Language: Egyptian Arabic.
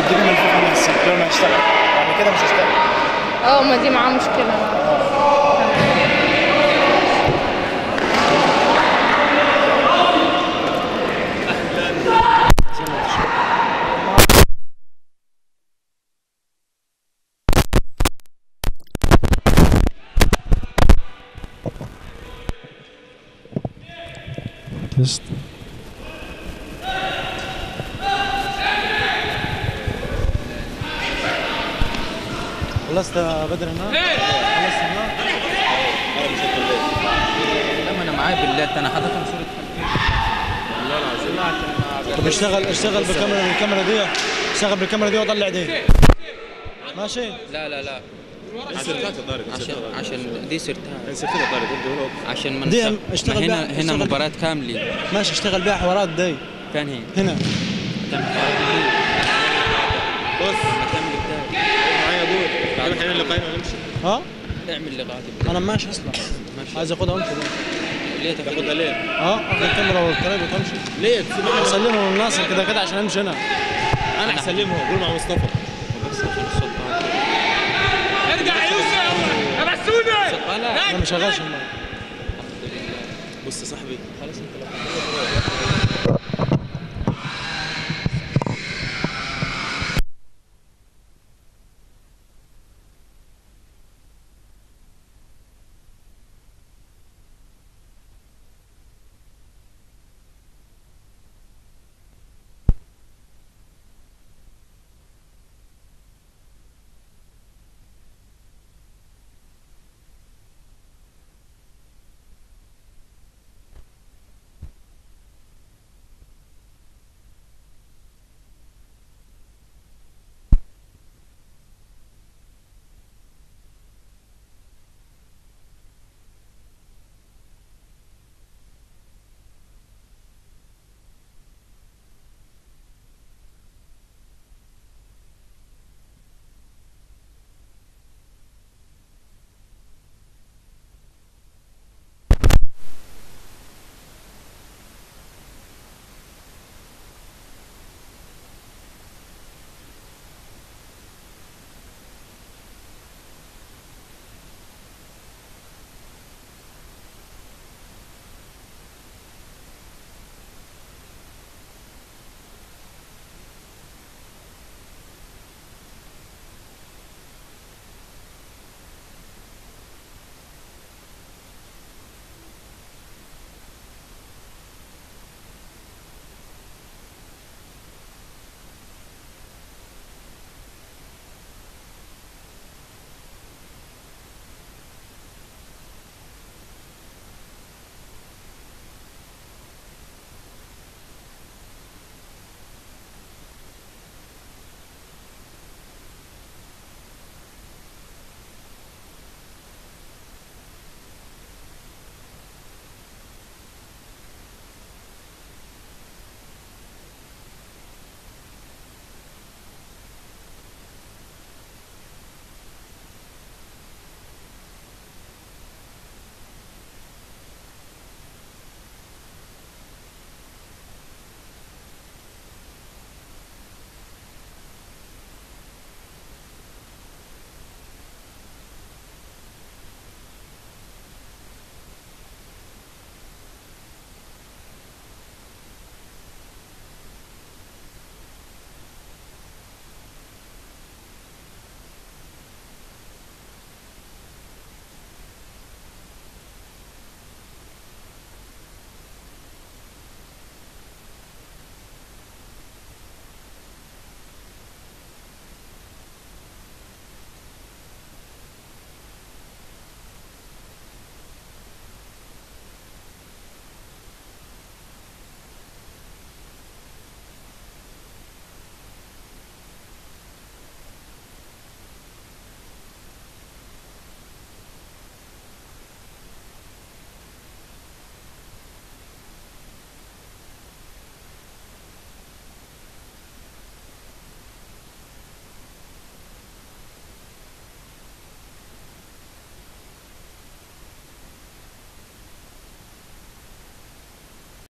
هتجيب ملفوف من السلك لما هيشتغل يعني كده مش هيشتغل اه ما دي معاه مشكلة تست خلصت يا بدر النار؟ خلصت النار؟ لما انا معايا بالله انا حاططهم صوره طب اشتغل اشتغل بالكاميرا بالكاميرا دي اشتغل بالكاميرا دي وطلع دي ماشي لا لا لا عشان عشان عشان دي سرتها سرت الطارق عشان ما دي نشتغل- اشتغل ما بيها- هنا هنا اشتغل مباراة كاملة ماشي اشتغل بيها حوارات دي كان هي هنا كان مباراة بص كاملة بتاعي معايا ابوي بعد الحين اللي قايمه نمشي ها اعمل لغاتي بتاعي انا ماشي اصلا عايز اخدها وامشي بقى. ليه تاخدها تاخدها ليه؟ اه اخد الكاميرا والطريق وتمشي ليه؟ تسيبها اسلمهم للناصر كده كده عشان امشي انا انا حسلمها قول مع مصطفى بس عشان الصوت ضاع. ارجع يا يوسف يا مسعودة الصوت طالع انا ما شغالش النار. بص يا صاحبي خلاص انت لو